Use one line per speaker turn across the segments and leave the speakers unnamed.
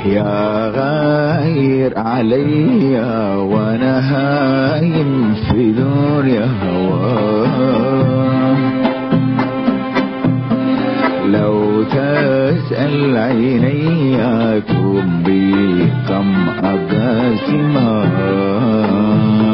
يا غاير علي وانا هايم في دنيا هواه لو تسأل عيني تبي كم أقاسمها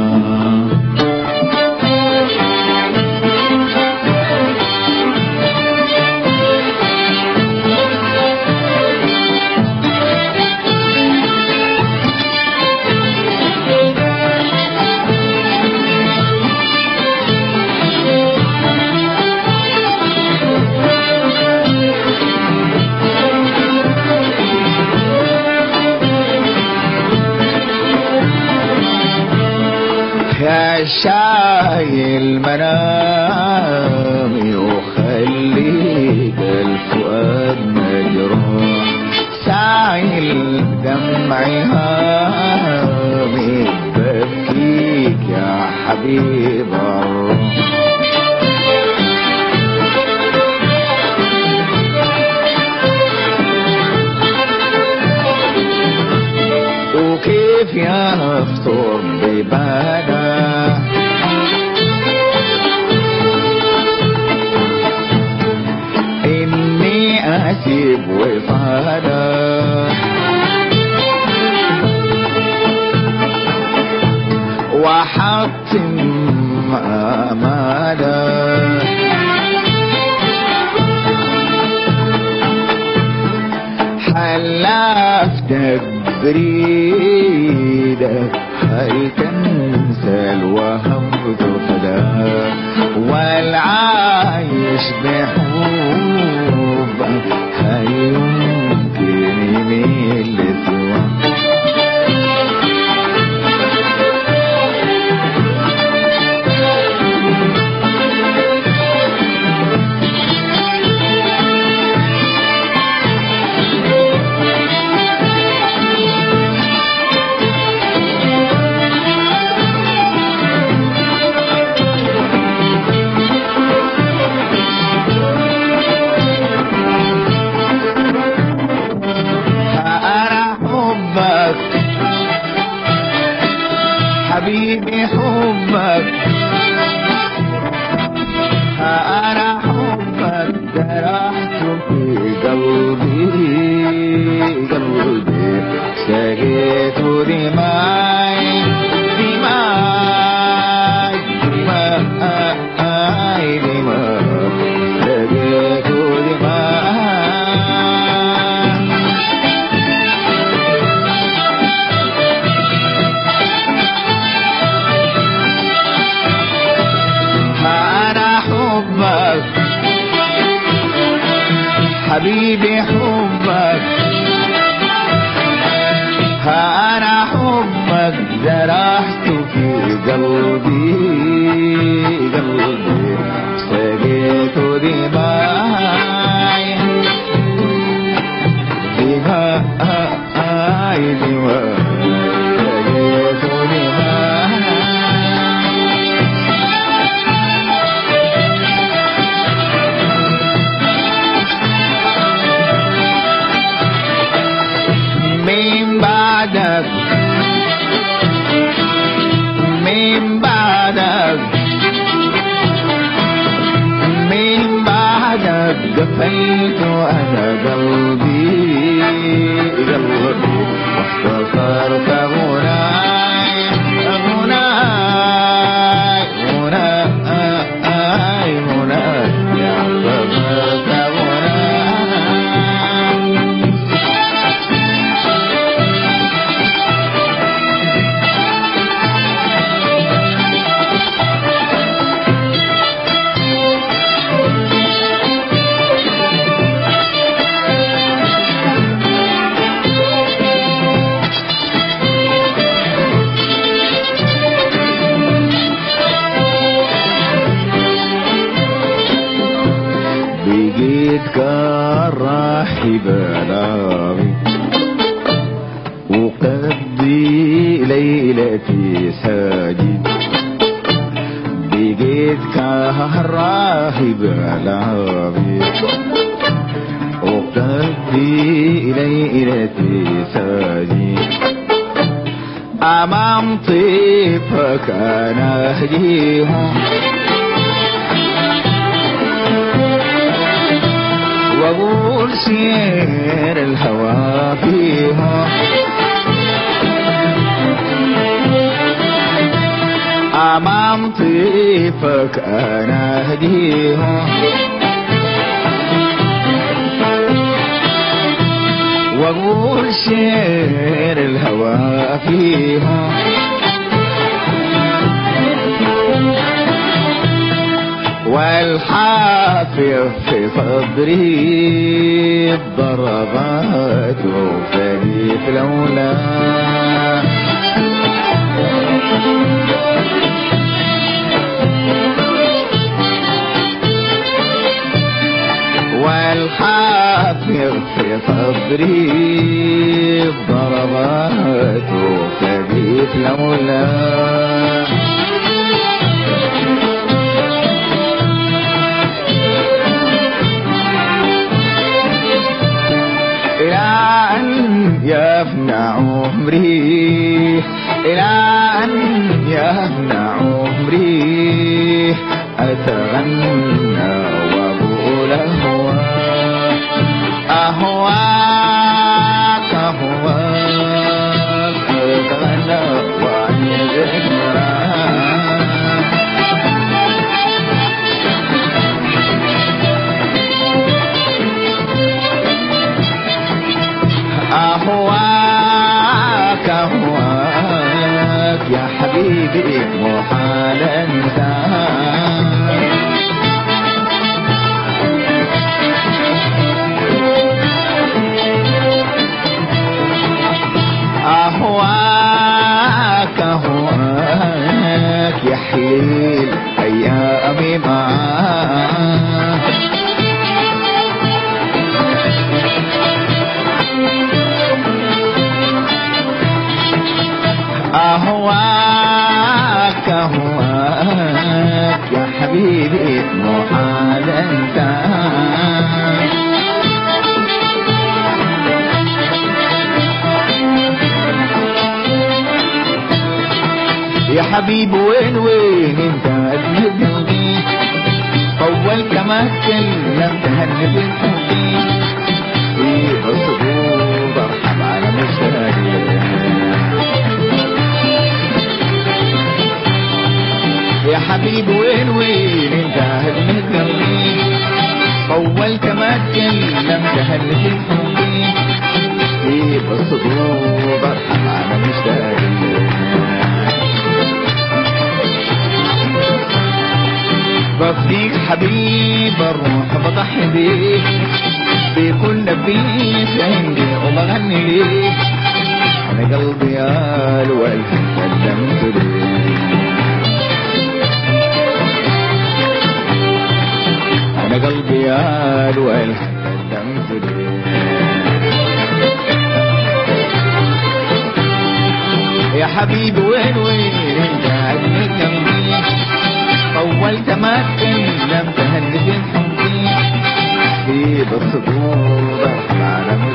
يا شايل منامي وخليك الفؤاد مجروح سايل دمعي هامي ببكيك يا حبيب الروح وكيف يفطر ببانا إني أسيب وفانا وحطم أمانا حلفتك بريدك هل تنسى الوهم تفدى والعايش بحبك هل يمكن يميل لسواك أنا حبك حبيبي حبك أنا حبك جرحت في قلبي قلبي سقيت دماي دماي دماي دماي سقيت دماي أنا حبك حبيبي حبك أنا حبك جرحت في قلبي قلبي سقيت دماي دماي دماي سقيت دماي من بعدك من بعدك من بعدك قفلت انا قلبي قلبي واختصرت غناي غناي غناي غناي اختصرت غناي بقيت كالراحب نامي وقضي ليلتي ساجد بقيت كالراهب نامي وقضي ربي ليلتي ساجد أمام طيفك أنا أهديهم وأقول سير الهوى فيهم أمام طيفك أنا أهديهم وأقول شعر الهوى فيها والحافظ في صدري الضربات وفريق لولا والحافظ في صدري ضربات خفيف لولا إلى أن يفنى عمري إلى أن يفنى عمري أتغنى وأقول أهواك أهواك أهواك أتغنى وعن ذكراك أهواك أهواك يا حبيبي محال أنساك أهواك أهواك يا حليل أيامي معاك أهواك أهواك يا حبيبي محال أنساك يا حبيبي وين وين انت قد قلبي طول كما تكلمت هنب الحبي في الصدور ارحم على مشتاقين يا حبيبي وين وين انت هدمت قلبي طول كما تكلمت هلت حبي في الصدور ارحم على مشتاقين بفديك حبيب الروح بضحي بيك بكل نبيك عندي وبغني ليك انا قلبي يا الولد سلمت ليك انا قلبي يا الولد سلمت ليك يا حبيبي وين وين انت عدني جنبي طولت ما تكلمت هلت حبي في بالصدور ارحم على